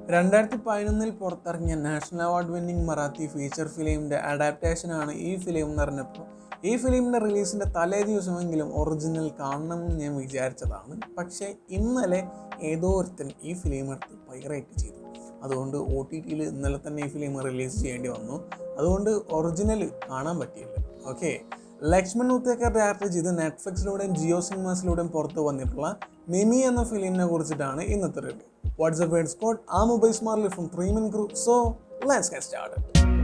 രണ്ടായിരത്തി പതിനൊന്നിൽ പുറത്തിറങ്ങിയ national award winning Marathi feature ഫിലിമിൻ്റെ അഡാപ്റ്റേഷനാണ് ഈ ഫിലിം എന്ന് പറഞ്ഞപ്പോൾ ഈ ഫിലിമിൻ്റെ റിലീസിൻ്റെ തലേ ദിവസമെങ്കിലും ഒറിജിനൽ കാണണമെന്ന് ഞാൻ വിചാരിച്ചതാണ് പക്ഷേ ഇന്നലെ ഏതോ ഒരുത്തൻ ഈ ഫിലിം എടുത്ത് പൈറേറ്റ് ചെയ്തു അതുകൊണ്ട് ഒ ടി ടിയിൽ ഇന്നലെ തന്നെ ഈ ഫിലിം റിലീസ് ചെയ്യേണ്ടി വന്നു അതുകൊണ്ട് ഒറിജിനൽ കാണാൻ പറ്റിയില്ല ഓക്കെ ലക്ഷ്മൺ ഉത്തേക്കർ ഡയറക്ടർ ചെയ്ത് നെറ്റ്ഫ്ലിക്സിലൂടെയും ജിയോ സിനിമാസിലൂടെയും പുറത്ത് വന്നിട്ടുള്ള മിമി എന്ന ഫിലിമിനെ കുറിച്ചിട്ടാണ് ഇന്നത്തെ റിവ്യൂ വാട്സ്ആപ്പ് വേർഡ് സ്കോഡ് ആ മൊബൈൽ സ്മാർട്ട് ഫ്രം ത്രീ മിൻ group so let's get start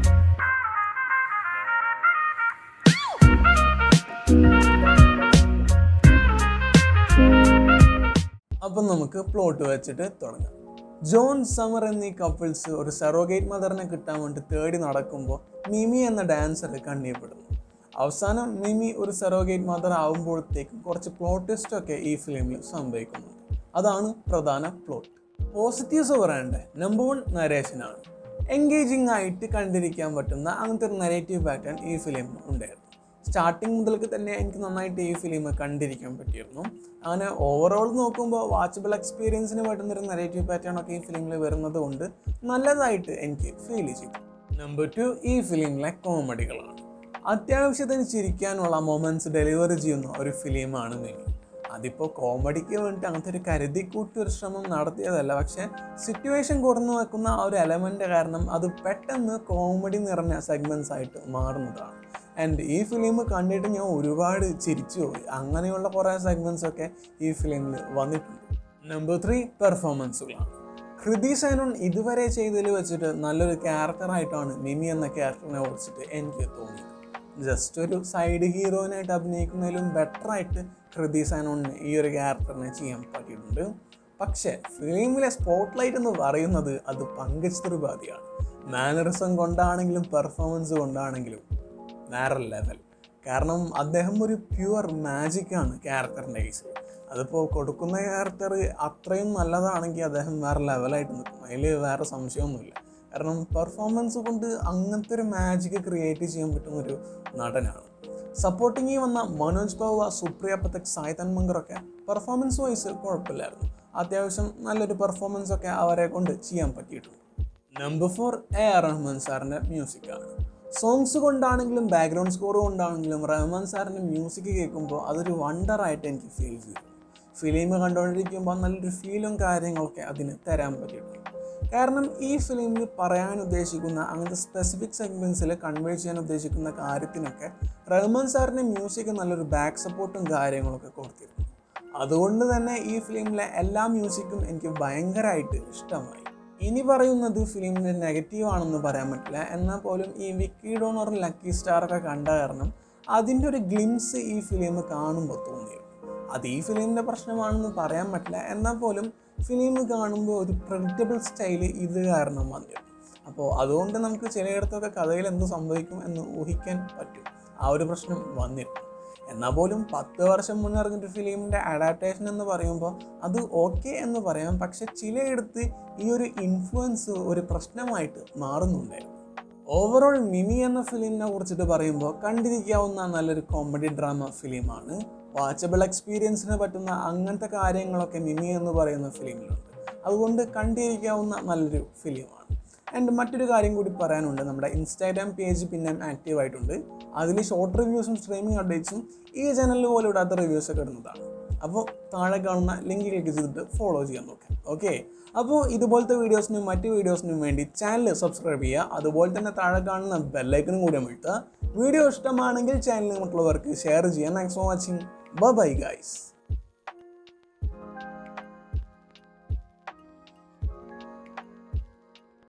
അപ്പം നമുക്ക് പ്ലോട്ട് വെച്ചിട്ട് തുടങ്ങാം ജോൺ സമർ എന്നീ കപ്പിൾസ് ഒരു സെറോഗേറ്റ് മദറിനെ കിട്ടാൻ വേണ്ടി തേടി നടക്കുമ്പോൾ മിമി എന്ന ഡാൻസർ കണ്ണിയപ്പെടുന്നു അവസാനം മിമി ഒരു സെറോഗേറ്റ് മദർ ആവുമ്പോഴത്തേക്കും കുറച്ച് പ്ലോട്ട് ട്വിസ്റ്റൊക്കെ ഈ ഫിലിമിൽ സംഭവിക്കുന്നുണ്ട് അതാണ് പ്രധാന പ്ലോട്ട് പോസിറ്റീവ്സ് പറയണ്ടേ നമ്പർ വൺ നരേഷനാണ് എൻഗേജിങ് ആയിട്ട് കണ്ടിരിക്കാൻ പറ്റുന്ന അങ്ങനത്തെ ഒരു നെഗറ്റീവ് പാറ്റേൺ ഈ ഫിലിമിൽ ഉണ്ടായിരുന്നു സ്റ്റാർട്ടിങ് മുതൽക്ക് തന്നെ എനിക്ക് നന്നായിട്ട് ഈ ഫിലിം കണ്ടിരിക്കാൻ പറ്റിയിരുന്നു അങ്ങനെ ഓവറോൾ നോക്കുമ്പോൾ വാച്ചബിൾ എക്സ്പീരിയൻസിന് പറ്റുന്നൊരു നെഗറ്റീവ് പാറ്റേൺ ഒക്കെ ഈ ഫിലിമിൽ വരുന്നത് കൊണ്ട് നല്ലതായിട്ട് എനിക്ക് ഫീൽ ചെയ്തു നമ്പർ ടു ഈ ഫിലിമിലെ കോമഡികളാണ് അത്യാവശ്യത്തിന് ചിരിക്കാനുള്ള മൊമെൻറ്റ്സ് ഡെലിവറി ചെയ്യുന്ന ഒരു ഫിലിമാണ് മിനി അതിപ്പോൾ കോമഡിക്ക് വേണ്ടിയിട്ട് അങ്ങനത്തെ ഒരു കരുതിക്കൂട്ടി ഒരു ശ്രമം നടത്തിയതല്ല പക്ഷേ സിറ്റുവേഷൻ കൊടുന്നു വെക്കുന്ന ആ ഒരു എലമെൻ്റ് കാരണം അത് പെട്ടെന്ന് കോമഡി നിറഞ്ഞ സെഗ്മെൻറ്റ്സ് ആയിട്ട് മാറുന്നതാണ് ആൻഡ് ഈ ഫിലിം കണ്ടിട്ട് ഞാൻ ഒരുപാട് ചിരിച്ചു പോയി അങ്ങനെയുള്ള കുറേ സെഗ്മെൻറ്റ്സ് ഒക്കെ ഈ ഫിലിമിൽ വന്നിട്ടുണ്ട് നമ്പർ ത്രീ പെർഫോമൻസുകളാണ് ഹൃതി സേനോൺ ഇതുവരെ ചെയ്തതിൽ വെച്ചിട്ട് നല്ലൊരു ക്യാരക്ടറായിട്ടാണ് മിമി എന്ന ക്യാരക്ടറിനെ കുറിച്ചിട്ട് എനിക്ക് തോന്നിയത് ജസ്റ്റ് ഒരു സൈഡ് ഹീറോയിനായിട്ട് അഭിനയിക്കുന്നതിലും ബെറ്റർ ആയിട്ട് ഹൃതി സേനോണിന് ഈ ഒരു ക്യാരക്ടറിനെ ചെയ്യാൻ പറ്റിയിട്ടുണ്ട് പക്ഷേ ഫിലിമിലെ സ്പോട്ട് ലൈറ്റ് എന്ന് പറയുന്നത് അത് പങ്കജ് ത്രിപാഠിയാണ് മാനറിസം കൊണ്ടാണെങ്കിലും പെർഫോമൻസ് കൊണ്ടാണെങ്കിലും വേറെ ലെവൽ കാരണം അദ്ദേഹം ഒരു പ്യുവർ മാജിക്കാണ് ക്യാരക്ടറിൻ്റെ കേസിൽ അതിപ്പോൾ കൊടുക്കുന്ന ക്യാരക്ടർ അത്രയും നല്ലതാണെങ്കിൽ അദ്ദേഹം വേറെ ലെവലായിട്ട് നിൽക്കും അതിൽ വേറെ സംശയമൊന്നുമില്ല കാരണം പെർഫോമൻസ് കൊണ്ട് അങ്ങനത്തെ ഒരു മാജിക് ക്രിയേറ്റ് ചെയ്യാൻ പറ്റുന്ന ഒരു നടനാണ് സപ്പോർട്ടിങ്ങി വന്ന മനോജ് ബാബ സുപ്രിയ പതക് സായ്തൻ മങ്കറൊക്കെ പെർഫോമൻസ് വൈസ് കുഴപ്പമില്ലായിരുന്നു അത്യാവശ്യം നല്ലൊരു പെർഫോമൻസ് ഒക്കെ അവരെ കൊണ്ട് ചെയ്യാൻ പറ്റിയിട്ടുണ്ട് number four A R Rahman സാറിൻ്റെ മ്യൂസിക്കാണ് സോങ്സ് കൊണ്ടാണെങ്കിലും ബാക്ക്ഗ്രൗണ്ട് സ്കോർ കൊണ്ടാണെങ്കിലും റഹ്മാൻ സാറിൻ്റെ മ്യൂസിക് കേൾക്കുമ്പോൾ അതൊരു വണ്ടറായിട്ട് എനിക്ക് ഫീൽ ചെയ്തു ഫിലിം കണ്ടുകൊണ്ടിരിക്കുമ്പോൾ നല്ലൊരു ഫീലും കാര്യങ്ങളൊക്കെ അതിന് തരാൻ പറ്റിയിട്ടുണ്ട് കാരണം ഈ ഫിലിമിൽ പറയാൻ ഉദ്ദേശിക്കുന്ന അങ്ങനത്തെ സ്പെസിഫിക് സെഗ്മെൻറ്റ്സിൽ കൺവേ ചെയ്യാൻ ഉദ്ദേശിക്കുന്ന കാര്യത്തിനൊക്കെ റഹ്മാൻ സാറിൻ്റെ മ്യൂസിക് നല്ലൊരു ബാക്ക് സപ്പോർട്ടും കാര്യങ്ങളൊക്കെ കൊടുത്തിരുന്നു അതുകൊണ്ട് തന്നെ ഈ ഫിലിമിലെ എല്ലാ മ്യൂസിക്കും എനിക്ക് ഭയങ്കരമായിട്ട് ഇഷ്ടമായി ഇനി പറയുന്നത് ഫിലിമിൻ്റെ നെഗറ്റീവ് ആണെന്ന് പറയാൻ പറ്റില്ല എന്നാൽ പോലും ഈ വിക്കി ഡോണറും ലക്കി സ്റ്റാറൊക്കെ കണ്ട കാരണം അതിൻ്റെ ഒരു ഗ്ലിംസ് ഈ ഫിലിം കാണുമ്പോൾ തോന്നിയിരുന്നു അത് ഈ ഫിലിമിൻ്റെ പ്രശ്നമാണെന്ന് പറയാൻ പറ്റില്ല എന്നാൽ പോലും ഫിലിം കാണുമ്പോൾ ഒരു പ്രഡിക്റ്റബിൾ സ്റ്റൈൽ ഇത് കാരണം വന്നിരുന്നു അപ്പോൾ അതുകൊണ്ട് നമുക്ക് ചിലയിടത്തൊക്കെ കഥയിൽ എന്ത് സംഭവിക്കും എന്ന് ഊഹിക്കാൻ പറ്റും ആ ഒരു പ്രശ്നം വന്നിരുന്നു എന്നാൽ പോലും പത്ത് വർഷം മുന്നേ ഇറങ്ങിയിട്ട് ഫിലിമിൻ്റെ അഡാപ്റ്റേഷൻ എന്ന് പറയുമ്പോൾ അത് ഓക്കെ എന്ന് പറയാം പക്ഷെ ചിലയിടത്ത് ഈ ഒരു ഇൻഫ്ലുവൻസ് ഒരു പ്രശ്നമായിട്ട് മാറുന്നുണ്ടായിരുന്നു ഓവറോൾ മിമി എന്ന ഫിലിമിനെ കുറിച്ചിട്ട് പറയുമ്പോൾ കണ്ടിരിക്കാവുന്ന നല്ലൊരു കോമഡി ഡ്രാമ ഫിലിമാണ് വാച്ചബിൾ എക്സ്പീരിയൻസിന് പറ്റുന്ന അങ്ങനത്തെ കാര്യങ്ങളൊക്കെ മിമി എന്ന് പറയുന്ന ഫിലിമിലുണ്ട് അതുകൊണ്ട് കണ്ടിരിക്കാവുന്ന നല്ലൊരു ഫിലിമാണ് ആൻഡ് മറ്റൊരു കാര്യം കൂടി പറയാനുണ്ട് നമ്മുടെ ഇൻസ്റ്റാഗ്രാം പേജ് പിന്നെ ആക്റ്റീവ് ആയിട്ടുണ്ട് അതിൽ ഷോർട്ട് റിവ്യൂസും സ്ട്രീമിംഗ് അപ്ഡേറ്റ്സും ഈ ചാനലിൽ പോലെ ഇടാത്ത റിവ്യൂസ് ഒക്കെ ഇടുന്നതാണ് അപ്പോൾ താഴെ കാണുന്ന ലിങ്ക് ക്ലിക്ക് ചെയ്തിട്ട് ഫോളോ ചെയ്യാൻ നോക്കാം ഓക്കെ അപ്പോൾ ഇതുപോലത്തെ വീഡിയോസിനും മറ്റ് വീഡിയോസിനും വേണ്ടി ചാനൽ സബ്സ്ക്രൈബ് ചെയ്യുക അതുപോലെ തന്നെ താഴെ കാണുന്ന ബെല്ലൈക്കനും കൂടി അമഴ്ത്തുക വീഡിയോ ഇഷ്ടമാണെങ്കിൽ ചാനൽ മറ്റുള്ളവർക്ക് ഷെയർ ചെയ്യാം thanks for watching bye guys